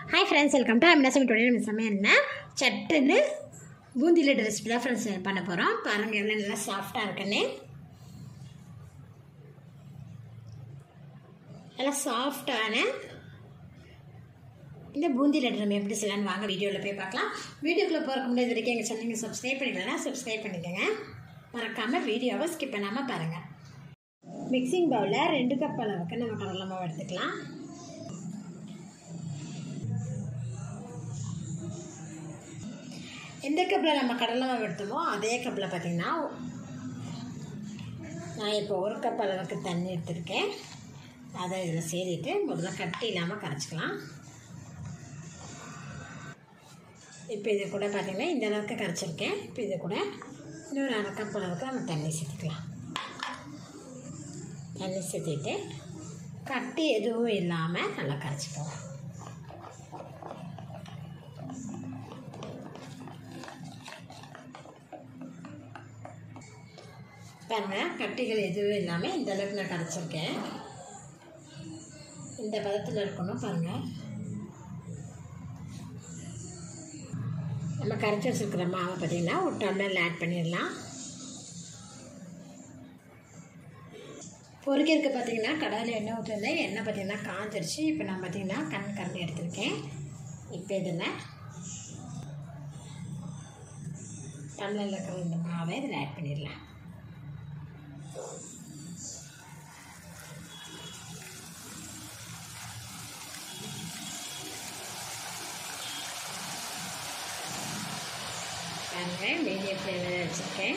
hi friends welcome to Amina சமைக்க today நம்ம சமையல்னா சட்டுன்னு பூந்தி லட்டு ரெசிபி தான் ஃப்ரெண்ட்ஸ் பண்ண போகிறோம் பாருங்கள் எவ்வளோ நல்லா சாஃப்டாக இருக்குன்னு நல்லா சாஃப்டான இந்த பூந்தி லட்டு நம்ம எப்படி செய்யலாம்னு வாங்க வீடியோவில் போய் பார்க்கலாம் வீடியோக்குள்ளே போகிறக்கு முன்னாடி இது வரைக்கும் எங்கள் சேனலுங்க சப்ஸ்கிரைப் பண்ணிக்கலாம் சப்ஸ்கிரைப் பண்ணிக்கோங்க மறக்காமல் வீடியோவை ஸ்கிப் பண்ணாமல் பாருங்கள் மிக்சிங் பவுலில் ரெண்டு கப் அளவுக்கு நம்ம கடலை மாவு எடுத்துக்கலாம் எந்த கப்பில் நம்ம கடலை மாவு எடுத்தோமோ அதே கப்பில் பார்த்திங்கன்னா நான் இப்போ ஒரு கப் அளவுக்கு தண்ணி எடுத்திருக்கேன் அதை இதில் சேர்த்துட்டு முதல்ல கட்டி இல்லாமல் கரைச்சிக்கலாம் இப்போ இது கூட பார்த்திங்கன்னா இந்த அளவுக்கு கரைச்சிருக்கேன் இப்போ இது கூட இன்னொரு அரை கப் அளவுக்கு நம்ம தண்ணி சேர்த்துக்கலாம் தண்ணி சேர்த்துட்டு கட்டி எதுவும் இல்லாமல் நல்லா கரைச்சிக்கலாம் பாருங்க கட்டிகள் எதுவும் இல்லாமல் இந்த அளவுக்கு நான் கரைச்சிருக்கேன் இந்த பதத்தில் இருக்கணும் பாருங்கள் நம்ம கரைச்சி வச்சுருக்கிற மாவை பார்த்திங்கன்னா ஒரு டம்ளரில் ஆட் பண்ணிடலாம் பொறிக்கிறதுக்கு பார்த்தீங்கன்னா கடாயில் எண்ணெய் ஊற்றிருந்தேன் எண்ணெய் பார்த்திங்கன்னா காஞ்சிருச்சு இப்போ நான் பார்த்திங்கன்னா கண் கரண்டி எடுத்திருக்கேன் இப்போ இதில் டம்ளரில் இருக்கிற இந்த மாவை இதில் ஆட் பண்ணிடலாம் பாருங்க மீடியம் ஃப்ளேமில் வச்சுருக்கேன்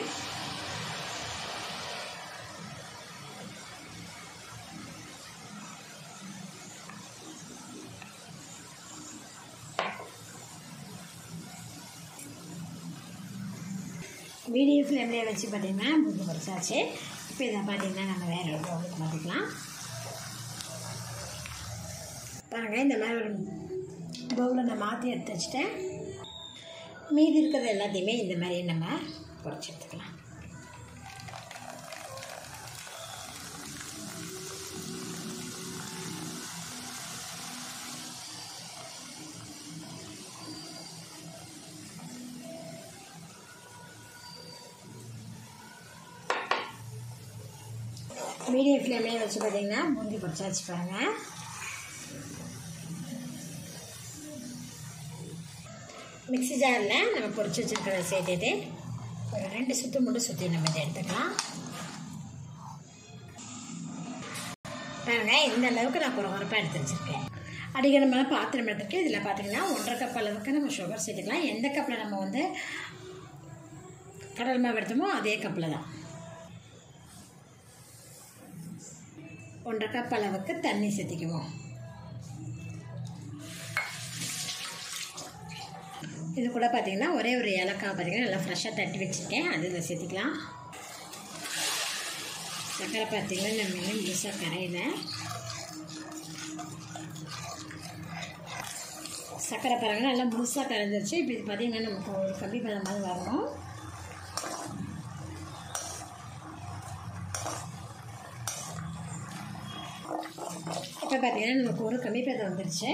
மீடியம் ஃப்ளேம்லேயே வச்சு பார்த்திங்கன்னா புது பறிச்சாச்சு இப்போ இதை பார்த்திங்கன்னா நம்ம வேறு ஒரு பவுலுக்கு மாற்றிக்கலாம் பாருங்கள் இந்த மாதிரி ஒரு பவுலை நான் மாற்றி எடுத்து வச்சுட்டேன் மீதி இருக்கிறது எல்லாத்தையுமே இந்த மாதிரி நம்ம பொறிச்சு எடுத்துக்கலாம் மீடியம் ஃப்ளேம்லேயே வச்சு பார்த்தீங்கன்னா பூந்தி பொரிச்சாச்சு பாருங்கள் மிக்ஸி ஜாரில் நம்ம பொரிச்சு வச்சுருக்கிறத சேர்த்துட்டு ஒரு ரெண்டு சுற்று மட்டும் சுற்றி நம்ம இதை எடுத்துக்கலாம் பாருங்க இந்த அளவுக்கு நான் ஒரு உரப்பாக எடுத்து வச்சுருக்கேன் அடிக்கடி பாத்திரம் எடுத்துருக்கு இதில் பார்த்தீங்கன்னா ஒன்றரை கப் அளவுக்கு நம்ம சுகர் சேர்த்துக்கலாம் எந்த கப்பில் நம்ம வந்து கடல் மாவு எடுத்தோமோ அதே கப்பில் தான் ஒன்றரை கப் அளவுக்கு தண்ணி சேர்த்திக்குவோம் இது கூட பார்த்திங்கன்னா ஒரே ஒரு ஏலக்காய் பார்த்திங்கன்னா நல்லா ஃப்ரெஷ்ஷாக தட்டி வச்சுருக்கேன் அது இதில் சேர்த்திக்கலாம் சர்க்கரை பார்த்திங்கன்னா நம்ம இன்னும் முழுசாக கரையில சர்க்கரை பாருங்க நல்லா முழுசாக கரைஞ்சிருச்சு இப்போ இது பார்த்திங்கன்னா நமக்கு ஒரு கம்பி பதம் மாதிரி வரணும் இப்போ பார்த்திங்கன்னா நமக்கு ஒரு கம்மி பதம் வந்துருச்சு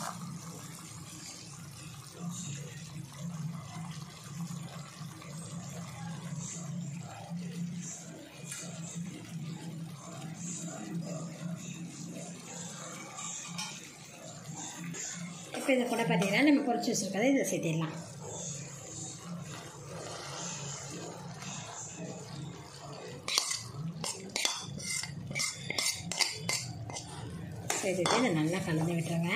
இப்போ இதை கூட பார்த்தீங்கன்னா நம்ம பொறிச்சு வச்சுருக்கதை இதை சேர்த்திடலாம் சேர்த்துட்டு இதை நல்லா கலந்து விட்டுருங்க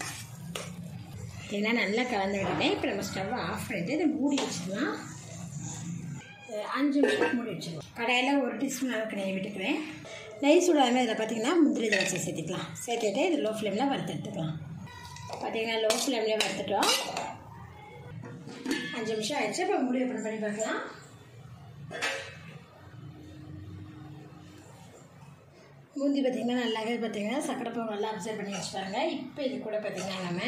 ஏன்னா நல்லா கலந்து விட்டுட்டேன் இப்போ நம்ம ஸ்டவ் ஆஃப் பண்ணிவிட்டு இதை மூடி வச்சுக்கலாம் அஞ்சு நிமிஷம் மூடி வச்சுக்கலாம் கடையில் ஒரு டீஸ்பூன் அளவுக்கு நெய் விட்டுக்கிறேன் நெய் சூடாமல் இதில் பார்த்தீங்கன்னா முந்திரி திராட்சை சேர்த்துக்கலாம் சேர்த்துட்டு இது லோ ஃப்ளேமில் வறுத்து எடுத்துக்கலாம் பார்த்தீங்கன்னா லோ ஃப்ளேம்லேயே வறுத்துட்டோம் அஞ்சு நிமிஷம் ஆயிடுச்சு இப்போ மூடி ஓப்பன் பண்ணி பார்க்கலாம் பூந்தி பார்த்திங்கன்னா நல்லாவே பார்த்திங்கன்னா சக்கரை பாவு நல்லா அப்சர்வ் பண்ணி வச்சு பாருங்க இப்போ இது கூட பார்த்திங்கன்னா நம்ம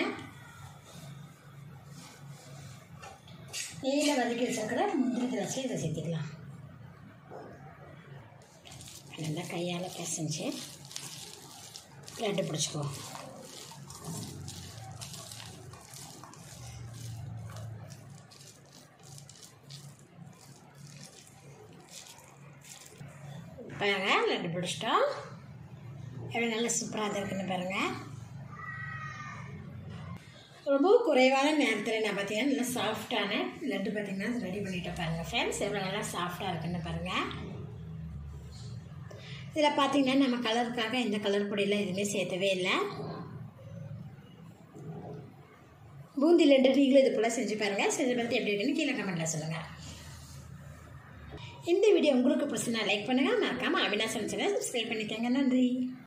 நெய்யில் வதக்கி வச்சுருக்கிற முந்திரி திராட்சை இதை சேர்த்துக்கலாம் நல்லா கையால் பிசைஞ்சு லட்டு பிடிச்சிக்குவோம் பாருங்க லட்டு பிடிச்சிட்டோம் எவ்வளோ நல்லா சூப்பராக இருந்திருக்குன்னு பாருங்கள் ரொம்ப குறைவான நேரத்தில் நான் பார்த்தீங்கன்னா நல்லா சாஃப்டான லட்டு பார்த்தீங்கன்னா ரெடி பண்ணிட்டு பாருங்கள் ஃப்ரெண்ட்ஸ் எவ்வளோ நல்லா சாஃப்டாக இருக்குன்னு பாருங்கள் இதில் பார்த்தீங்கன்னா நம்ம கலருக்காக இந்த கலர் பொடியெல்லாம் எதுவுமே சேர்த்தவே இல்லை பூந்தி லட்டு நீங்களும் இது போல் செஞ்சு பாருங்கள் செஞ்சு பார்த்து எப்படி இருக்குன்னு கீழே கமெண்ட்டில் சொல்லுங்கள் இந்த வீடியோ உங்களுக்கு பிடிச்சினா லைக் பண்ணுங்கள் மறக்காமல் அவினாசன் சேனல் சப்ஸ்கிரைப் பண்ணிக்கோங்க நன்றி